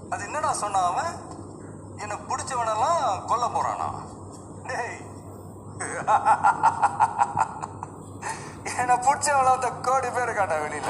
அது என்னடா சொன்ன அவன் என்னை பிடிச்சவனெல்லாம் கொல்ல போறானா டேய் என்னை பிடிச்சவள அந்த கோடி பேர் காட்டா வெளியில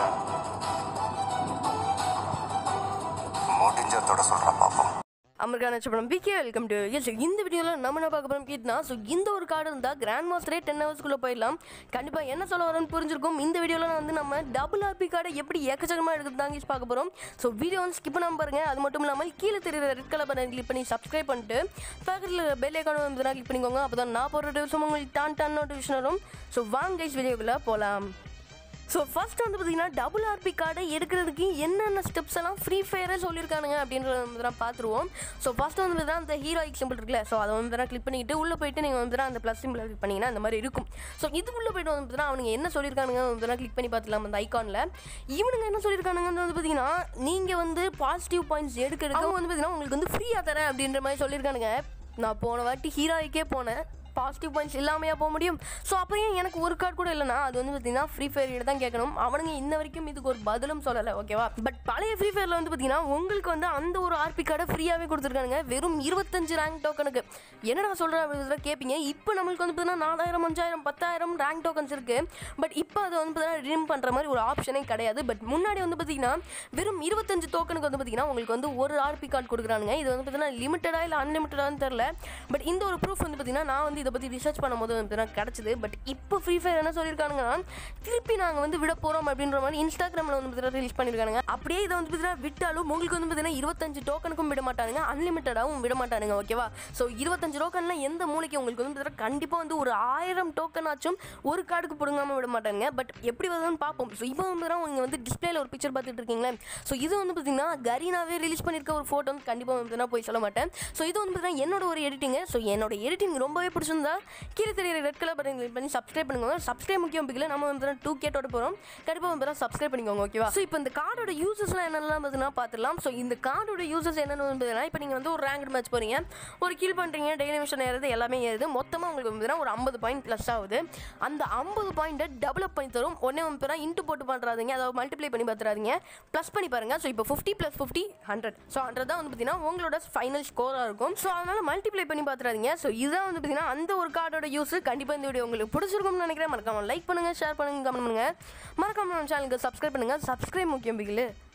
முடிஞ்சத்தோட சொல்றேன் பாப்போம் அமெரிக்கா நட்சத்திரம் பிகே வெல்கம் டு எஸ் இந்த வீடியோவில் நம்ம என்ன பார்க்க போகிறோம் கேட்டுனா ஸோ இந்த ஒரு கார்டு இருந்தால் கிராண்ட் மாஸ்டரே டென் ஹவர்ஸ்க்குள்ளே போயிடலாம் கண்டிப்பாக என்ன சொல்ல வரேன்னு புரிஞ்சிருக்கும் இந்த வீடியோவில் வந்து நம்ம டபுள் ஆர்பி கார்டை எப்படி எக்கச்சக்கமாக எடுக்கிறது தாங்க பார்க்க போகிறோம் ஸோ வீடியோ வந்து ஸ்கிப் பண்ணாமல் பாருங்க அது மட்டும் இல்லாமல் கீழே தெரியுற ரெட் கலர் பட்டன் கிளிக் பண்ணி சப்ஸ்கிரைப் பண்ணிட்டு பக்கத்தில் பெல் ஐக்கான வந்து கிளிக் பண்ணிக்கோங்க அப்போ தான் நான் போடுற டிவிஷன் உங்களுக்கு டான் டான் நோட்டிஃபிகேஷன் வரும் ஸோ வாங்க கைஸ் வீடியோக்குள்ளே போகலாம் ஸோ ஃபர்ஸ்ட் வந்து பார்த்தீங்கன்னா டபுள் ஆர்பி கார்டை எடுக்கிறதுக்கு என்னென்ன ஸ்டெப்ஸ் எல்லாம் ஃப்ரீ ஃபயரே சொல்லியிருக்கானுங்க அப்படின்றத வந்து தான் பார்த்துருவோம் ஸோ ஃபர்ஸ்ட் வந்து பார்த்தீங்கன்னா அந்த ஹீரோயிக் சிம்பிள் இருக்குல்ல ஸோ அதை வந்து தான் கிளிக் பண்ணிக்கிட்டு உள்ளே போயிட்டு நீங்கள் வந்து அந்த ப்ளஸ் சிம்பிள் கிளிக் பண்ணிங்கன்னா அந்த மாதிரி இருக்கும் ஸோ இதுக்குள்ளே போயிட்டு வந்து பார்த்தீங்கன்னா அவனுங்க என்ன சொல்லியிருக்கானுங்க வந்து தான் கிளிக் பண்ணி பார்த்துலாம் அந்த ஐக்கானில் இவனுங்க என்ன சொல்லியிருக்கானுங்கன்னு வந்து பார்த்தீங்கன்னா நீங்கள் வந்து பாசிட்டிவ் பாயிண்ட்ஸ் எடுக்கிறதுக்கு அவங்க வந்து பார்த்தீங்கன்னா உங்களுக்கு வந்து ஃப்ரீயாக தரேன் அப்படின்ற மாதிரி சொல்லியிருக்கானுங்க நான் போன வாட்டி ஹீரோய்க்கே போனேன் பாசிட்டிவ் பாயிண்ட்ஸ் இல்லாமையா போக முடியும் ஸோ அப்போ ஏன் எனக்கு ஒரு கார்டு கூட இல்லைனா அது வந்து பார்த்தீங்கன்னா ஃப்ரீ ஃபயர் தான் கேட்கணும் அவனுங்க இன்ன வரைக்கும் இதுக்கு ஒரு பதிலும் சொல்லலை ஓகேவா பட் பழைய ஃப்ரீ ஃபயரில் வந்து பார்த்தீங்கன்னா உங்களுக்கு வந்து அந்த ஒரு ஆர்பி கார்டை ஃப்ரீயாகவே கொடுத்துருக்கானுங்க வெறும் இருபத்தஞ்சு ரேங்க் டோக்கனுக்கு என்னடா சொல்கிறேன் அப்படின்னு கேட்பீங்க இப்போ நம்மளுக்கு வந்து பார்த்தீங்கன்னா நாலாயிரம் அஞ்சாயிரம் பத்தாயிரம் ரேங்க் டோக்கன்ஸ் இருக்குது பட் இப்போ அதை வந்து பார்த்தீங்கன்னா ரிடீம் பண்ணுற மாதிரி ஒரு ஆப்ஷனே கிடையாது பட் முன்னாடி வந்து பார்த்தீங்கன்னா வெறும் இருபத்தஞ்சு டோக்கனுக்கு வந்து பார்த்தீங்கன்னா உங்களுக்கு வந்து ஒரு ஆர்பி கார்டு கொடுக்குறானுங்க இது வந்து பார்த்தீங்கன்னா லிமிட்டடா இல்லை அன்லிமிட்டடான்னு தெரில பட் இந்த ஒரு ப்ரூஃப் வந்து பார்த்தீங்கன்னா நான் வந்து இதை பற்றி ரிசர்ச் பண்ணும்போது வந்து பார்த்தீங்கன்னா கிடச்சிது பட் இப்போ ஃப்ரீ ஃபயர் என்ன சொல்லியிருக்காங்கன்னா திருப்பி நாங்கள் வந்து விட போகிறோம் அப்படின்ற மாதிரி இன்ஸ்டாகிராமில் வந்து பார்த்தீங்கன்னா ரிலீஸ் பண்ணியிருக்காங்க அப்படியே இதை வந்து பார்த்தீங்கன்னா விட்டாலும் உங்களுக்கு வந்து பார்த்தீங்கன்னா இருபத்தஞ்சு டோக்கனுக்கும் விட மாட்டானுங்க அன்லிமிட்டடாகவும் விட மாட்டானுங்க ஓகேவா ஸோ இருபத்தஞ்சு டோக்கன்லாம் எந்த மூலைக்கு உங்களுக்கு வந்து பார்த்தீங்கன்னா கண்டிப்பாக வந்து ஒரு ஆயிரம் டோக்கன் ஆச்சும் ஒரு கார்டுக்கு பிடுங்காமல் விட மாட்டாங்க பட் எப்படி வருதுன்னு பார்ப்போம் ஸோ இப்போ வந்து பார்த்தீங்கன்னா நீங்கள் வந்து டிஸ்பிளேல ஒரு பிக்சர் பார்த்துட்டு இருக்கீங்களே ஸோ இது வந்து பார்த்தீங்கன்னா கரீனாவே ரிலீஸ் பண்ணியிருக்க ஒரு ஃபோட்டோ வந்து கண்டிப்பாக வந்து நான் போய் சொல்ல மாட்டேன் ஸோ இது வந்து பார்த்தீங்கன்னா என்னோட ஒரு எடிட்டிங் ஸோ என்னோட எடிட்டிங் ரொம்பவே பிடிச்சிருந்தா கீழே தெரியுற ரெட் கலர் பட்டன் கிளிக் பண்ணி சப்ஸ்கிரைப் பண்ணுங்க சப்ஸ்கிரைப் முக்கியம் பிக்கல நம்ம வந்து டூ கேட்டோட போகிறோம் கண்டிப்பாக வந்து சப்ஸ்கிரைப் பண்ணிக்கோங்க ஓகேவா ஸோ இப்போ இந்த கார்டோட யூசஸ்லாம் என்னெல்லாம் பார்த்தீங்கன்னா பார்த்துலாம் ஸோ இந்த கார்டோட யூசஸ் என்னென்னு வந்து பார்த்தீங்கன்னா இப்போ நீங்கள் வந்து ஒரு ரேங்க் மேட்ச் போகிறீங்க ஒரு கீல் பண்ணுறீங்க டெய்லி மிஷன் ஏறுது எல்லாமே ஏறுது மொத்தமாக உங்களுக்கு வந்து பார்த்தீங்கன்னா ஒரு ஐம்பது பாயிண்ட் ப்ளஸ் ஆகுது அந்த ஐம்பது பாயிண்ட்டை டெவலப் பண்ணி தரும் ஒன்றே வந்து பார்த்தீங்கன்னா இன்ட்டு போட்டு பண்ணுறாதீங்க அதாவது மல்டிப்ளை பண்ணி பார்த்துறாதீங்க ப்ளஸ் பண்ணி பாருங்கள் ஸோ இப்போ fifty plus fifty hundred so hundred தான் வந்து பார்த்தீங்கன்னா உங்களோட ஃபைனல் ஸ்கோராக இருக்கும் ஸோ அதனால் மல்டிப்ளை பண்ணி பார்த்துறாதீங்க ஸோ இதுதான் வந்து பார்த்தீங்கன்னா அந்த ஒரு கார்டோட யூஸ் கண்டிப்பாக இந்த வீடியோ உங்களுக்கு பிடிச்சிருக்கும்னு நினைக்கிறேன் மறக்காம லைக் பண்ணுங்கள் ஷேர் பண்ணுங்கள் கமெண்ட் பண்ணுங்கள் மறக்காம நம்ம சேனலுக்கு சப்ஸ்கிரைப் பண்ணுங்கள் சப்ஸ்கிரைப் முக்கியம் பிகிலு